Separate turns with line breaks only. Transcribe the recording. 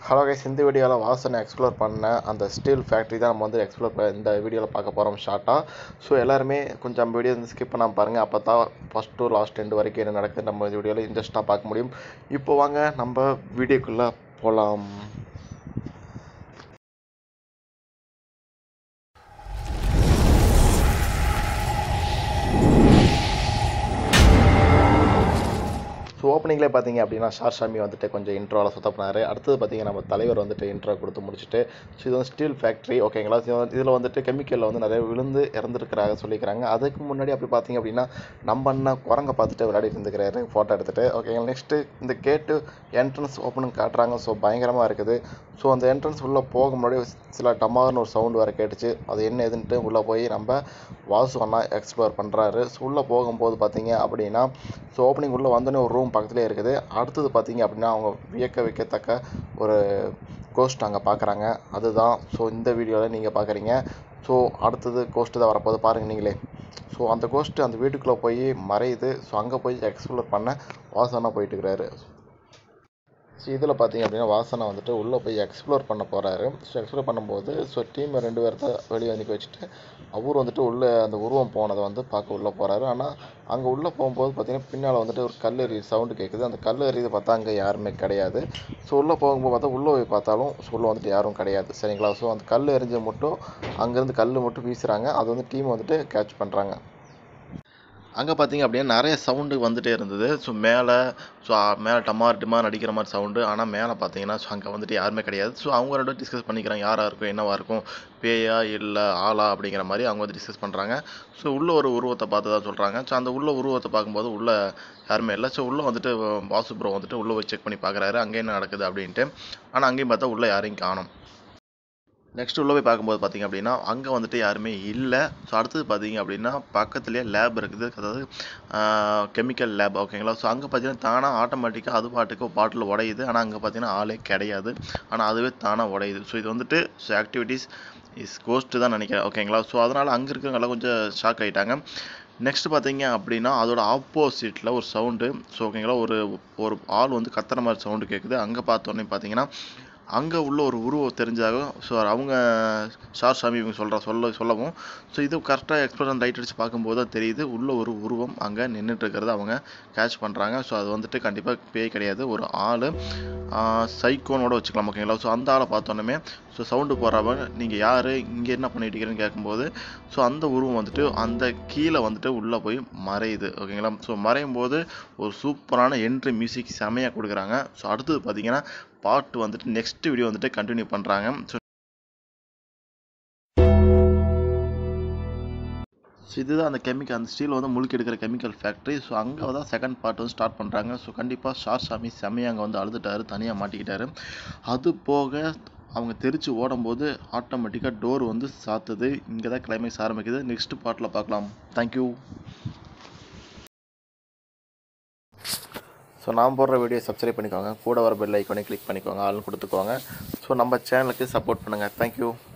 hello guys இந்த வீடியோவில் வாசனை எக்ஸ்ப்ளோர் பண்ண அந்த ஸ்டீல் ஃபேக்ட்ரி தான் நம்ம வந்து எக்ஸ்ப்ளோர் பண்ண இந்த வீடியோவில் பார்க்க போகிறோம் ஷார்ட்டாக ஸோ எல்லாருமே கொஞ்சம் வீடியோ வந்து ஸ்கிப் பண்ணாமல் பாருங்கள் அப்போ தான் ஃபஸ்ட் டு லாஸ்ட் ரெண்டு வரைக்கும் என்ன நடக்குது நம்ம இந்த வீடியோவில் இன்ட்ரெஸ்ட்டாக பார்க்க முடியும் இப்போ வாங்க நம்ம வீடியோக்குள்ளே போகலாம் ஸோ ஓப்பனிங்லேயே பார்த்தீங்க அப்படின்னா ஷார் ஷாமி வந்துட்டு கொஞ்சம் இன்ட்ரோவில் சுத்த பண்ணாரு அடுத்தது பார்த்தீங்கன்னா நம்ம தலைவர் வந்துட்டு இன்ட்ரோ கொடுத்து முடிச்சுட்டு ஸோ இது வந்து ஸ்டீல் ஃபேக்ட்ரி ஓகேங்களா இதில் வந்துட்டு கெமிக்கலில் வந்து நிறைய விழுந்து இறந்துருக்கிறாங்க சொல்லிக்கிறாங்க அதுக்கு முன்னாடி அப்படி பார்த்தீங்க அப்படின்னா நம்ம அண்ணன் குரங்க பார்த்துட்டு விளையாடி இருந்துக்கிறாரு ஃபோட்டோ எடுத்துகிட்டு ஓகேங்களா நெக்ஸ்ட்டு இந்த கேட்டு என்ட்ரன்ஸ் ஓப்பனும் காட்டுறாங்க ஸோ பயங்கரமாக இருக்குது ஸோ அந்த என்ட்ரன்ஸ் உள்ளே போக முன்னாடி சில டமார்னு ஒரு சவுண்டு வேறு கேட்டுச்சு அது என்ன எதுன்ட்டு உள்ளே போய் நம்ம வாசு அண்ணா எக்ஸ்ப்ளோர் பண்ணுறாரு ஸோ உள்ளே போகும்போது பார்த்தீங்க அப்படின்னா ஸோ ஓப்பனிங் உள்ளே வந்தோடனே ஒரு ரூம் பக்கத்துலேயே இருக்குது அடுத்தது பார்த்தீங்க அப்படின்னா அவங்க வியக்க வைக்கத்தக்க ஒரு கோஸ்ட் அங்கே பார்க்குறாங்க அதுதான் ஸோ இந்த வீடியோவில் நீங்கள் பார்க்குறீங்க ஸோ அடுத்தது கோஸ்ட்டு தான் வரப்போது பாருங்கள் நீங்களே ஸோ அந்த கோஸ்ட்டு அந்த வீட்டுக்குள்ளே போய் மறையுது ஸோ அங்கே போய் எக்ஸ்ப்ளோர் பண்ண வாசனா போயிட்டு இருக்கிறாரு ஸோ இதில் பார்த்தீங்க அப்படின்னா வாசனை வந்துட்டு உள்ளே போய் எக்ஸ்ப்ளோர் பண்ண போகிறாரு ஸோ எக்ஸ்ப்ளோர் பண்ணும்போது ஸோ டீம் ரெண்டு பேர்த்த வெளியே நிற்க வச்சுட்டு அவர் வந்துட்டு உள்ளே அந்த உருவம் போனதை வந்து பார்க்க உள்ளே போகிறாரு ஆனால் அங்கே உள்ளே போகும்போது பார்த்தீங்கன்னா பின்னால் வந்துட்டு ஒரு கல் எறி சவுண்டு கேட்குது அந்த கல் எறியதை பார்த்தா அங்கே யாருமே கிடையாது ஸோ உள்ளே போகும்போது பார்த்தா உள்ளே போய் பார்த்தாலும் ஸோ உள்ளே வந்துட்டு யாரும் கிடையாது சரிங்களா ஸோ அந்த கல் எறிஞ்ச மட்டும் அங்கேருந்து கல் மட்டும் வீசுகிறாங்க அது வந்து டீம் வந்துட்டு கேட்ச் பண்ணுறாங்க அங்கே பார்த்தீங்க அப்படின்னா நிறைய சவுண்டு வந்துட்டே இருந்தது ஸோ மேலே ஸோ மேலே டமார் டிமார் அடிக்கிற மாதிரி சவுண்டு ஆனால் மேலே பார்த்தீங்கன்னா ஸோ அங்கே வந்துட்டு யாருமே கிடையாது ஸோ அவங்க ரெண்டும் டிஸ்கஸ் பண்ணிக்கிறாங்க யாராக இருக்கும் என்னவா இருக்கும் பேயா இல்லை ஆளா அப்படிங்கிற மாதிரி அவங்க வந்து டிஸ்கஸ் பண்ணுறாங்க ஸோ உள்ள ஒரு உருவத்தை பார்த்து தான் சொல்கிறாங்க ஸோ அந்த உள்ள உருவத்தை பார்க்கும்போது உள்ள யாருமே இல்லை ஸோ உள்ளே வந்துட்டு வாசு ப்ரோ வந்துட்டு உள்ளே போய் செக் பண்ணி பார்க்குறாரு அங்கே என்ன நடக்குது அப்படின்ட்டு ஆனால் அங்கேயும் பார்த்தா உள்ளே யாரையும் காணும் நெக்ஸ்ட் உள்ளே போய் பார்க்கும்போது பார்த்தீங்க அப்படின்னா அங்கே வந்துட்டு யாருமே இல்லை ஸோ அடுத்தது பார்த்தீங்க அப்படின்னா பக்கத்துலேயே லேப் இருக்குது அதாவது கெமிக்கல் லேப் ஓகேங்களா ஸோ அங்கே பார்த்தீங்கன்னா தானாக ஆட்டோமேட்டிக்காக அது பாட்டுக்கு பாட்டில் உடையுது ஆனால் அங்கே பார்த்தீங்கன்னா ஆளே கிடையாது ஆனால் அதுவே தானாக உடையுது ஸோ இது வந்துட்டு ஸோ ஆக்டிவிட்டீஸ் இஸ் கோஸ்ட்டு தான் நினைக்கிறேன் ஓகேங்களா ஸோ அதனால் அங்கே இருக்கிறவங்களாம் கொஞ்சம் ஷாக் ஆகிட்டாங்க நெக்ஸ்ட் பார்த்தீங்க அப்படின்னா அதோட ஆப்போசிட்டில் ஒரு சவுண்டு ஸோ ஓகேங்களா ஒரு ஒரு ஆள் வந்து கத்துற மாதிரி சவுண்டு கேட்குது அங்கே பார்த்தோன்னே பார்த்தீங்கன்னா அங்கே உள்ள ஒரு உருவம் தெரிஞ்சாகும் ஸோ அவங்க ஷார் சாமி இவங்க சொல்கிற சொல்ல சொல்லவும் ஸோ இது கரெக்டாக எக்ஸ்பிரஷன் லைட் அடித்து பார்க்கும்போது தான் தெரியுது உள்ள ஒரு உருவம் அங்கே நின்றுட்டு இருக்கிறத அவங்க கேட்ச் பண்ணுறாங்க ஸோ அது வந்துட்டு கண்டிப்பாக பேய் கிடையாது ஒரு ஆள் சைக்கோனோட வச்சுக்கலாம் ஓகேங்களா ஸோ அந்த ஆளை பார்த்தோன்னே ஸோ சவுண்டு போடுறவங்க நீங்கள் யார் இங்கே என்ன பண்ணிட்டு இருக்கீங்கன்னு கேட்கும்போது ஸோ அந்த உருவம் வந்துட்டு அந்த கீழே வந்துட்டு உள்ளே போய் மறையுது ஓகேங்களா ஸோ மறையும் போது ஒரு சூப்பரான என்ட்ரி மியூசிக் செமையாக கொடுக்குறாங்க ஸோ அடுத்தது பார்த்தீங்கன்னா பார்ட் வந்துட்டு நெக்ஸ்ட் வீடியோ வந்துட்டு கண்டினியூ பண்ணுறாங்க ஸோ ஸோ இதுதான் அந்த கெமிக்கல் அந்த ஸ்டீல் வந்து முழுக்கி எடுக்கிற கெமிக்கல் ஃபேக்ட்ரி ஸோ அங்கே தான் செகண்ட் பார்ட் வந்து ஸ்டார்ட் பண்ணுறாங்க ஸோ கண்டிப்பாக ஷார் சாமி செம்மையாக அங்கே வந்து அழுதுட்டாரு தனியாக மாட்டிக்கிட்டாரு அது போக அவங்க தெரிச்சு ஓடும்போது ஆட்டோமேட்டிக்காக டோர் வந்து சாத்துது இங்கே தான் கிளைமேக்ஸ் ஆரம்பிக்குது நெக்ஸ்ட் பார்ட்டில் பார்க்கலாம் தேங்க்யூ ஸோ நான் போடுற வீடியோ சப்ஸ்கிரைப் பண்ணிக்கோங்க கூட வர பெல் ஐக்கானே கிளிக் பண்ணிக்கோங்க ஆள்னு கொடுத்துக்கோங்க ஸோ நம்ம சேனலுக்கு சப்போர்ட் பண்ணுங்கள் தேங்க்யூ